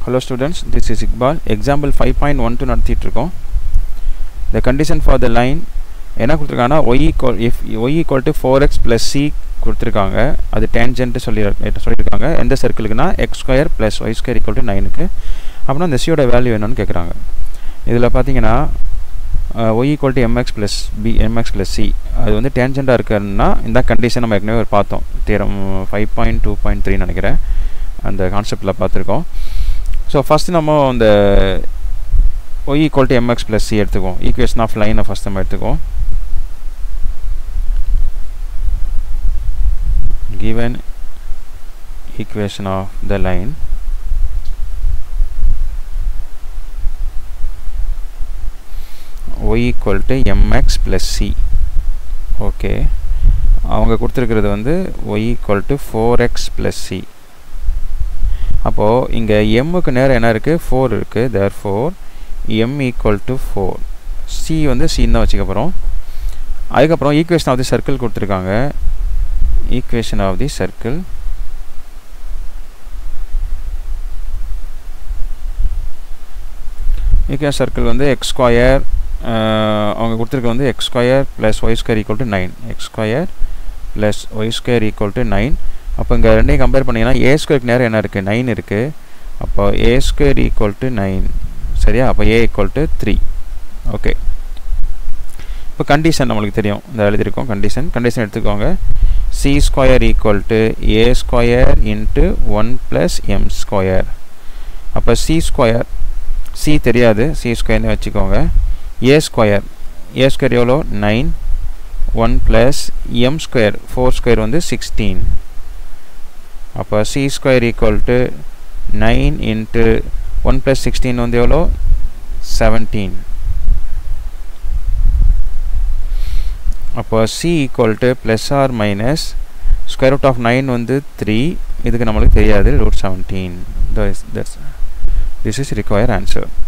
Hello students, this is Iqbal. Example 5.12 நடத்திட்டு இருக்கோம் The condition for the line என்ன கொடுத்துருக்காங்கன்னா y equal if y equal to 4x plus c கொடுத்துருக்காங்க அது tangent சொல்லி சொல்லியிருக்காங்க எந்த சர்க்கிளுக்குனா x square plus y square equal to நைனுக்கு அப்புறம் இந்த சியோட வேல்யூ என்னன்னு கேட்குறாங்க இதில் பார்த்தீங்கன்னா y equal to mx plus b mx plus c அது வந்து டேஞ்சண்டாக இருக்குன்னா இந்த கண்டிஷன் நம்ம ஏற்கனவே ஒரு பார்த்தோம் theorem five point two point three நினைக்கிறேன் அந்த கான்செப்டில் பார்த்துருக்கோம் ஸோ ஃபஸ்ட்டு நம்ம இந்த y equal to mx plus c எடுத்துக்குவோம் ஈக்குவேஷன் ஆஃப் லைனை ஃபஸ்ட் நம்ம எடுத்துக்குவோம் given equation of the line y equal to mx plus c okay அவங்க கொடுத்துருக்கிறது வந்து y equal to 4x plus c அப்போது இங்கே எம்முக்கு நேரம் என்ன இருக்குது ஃபோர் இருக்குது there four m equal to four c வந்து சின்னு தான் வச்சுக்க போகிறோம் அதுக்கப்புறம் ஈக்குவேஷன் ஆஃப் தி சர்க்கிள் கொடுத்துருக்காங்க equation of the circle equation circle வந்து x square அவங்க கொடுத்துருக்க வந்து x square plus y square equal to 9 x square plus y square equal to 9 அப்போ இங்கே ரெண்டையும் கம்பேர் பண்ணிங்கன்னா a ஸ்கொயருக்கு நேரம் என்ன இருக்குது நைன் இருக்குது அப்போ a square equal to nine சரியா அப்போ a equal to three okay இப்போ கண்டிஷன் நம்மளுக்கு தெரியும் இந்த எழுதியிருக்கோம் கண்டிஷன் கண்டிஷன் எடுத்துக்கோங்க c square equal to a square into 1 plus m square அப்போ c square c தெரியாது c square வச்சுக்கோங்க a square a square எவ்வளோ 9 1 plus m square 4 square வந்து 16 அப்போ c square equal to 9 into 1 plus 16 வந்து எவ்வளோ 17 அப்போ c equal to plus or minus square root of nine வந்து த்ரீ இதுக்கு நம்மளுக்கு தெரியாது root seventeen this is require answer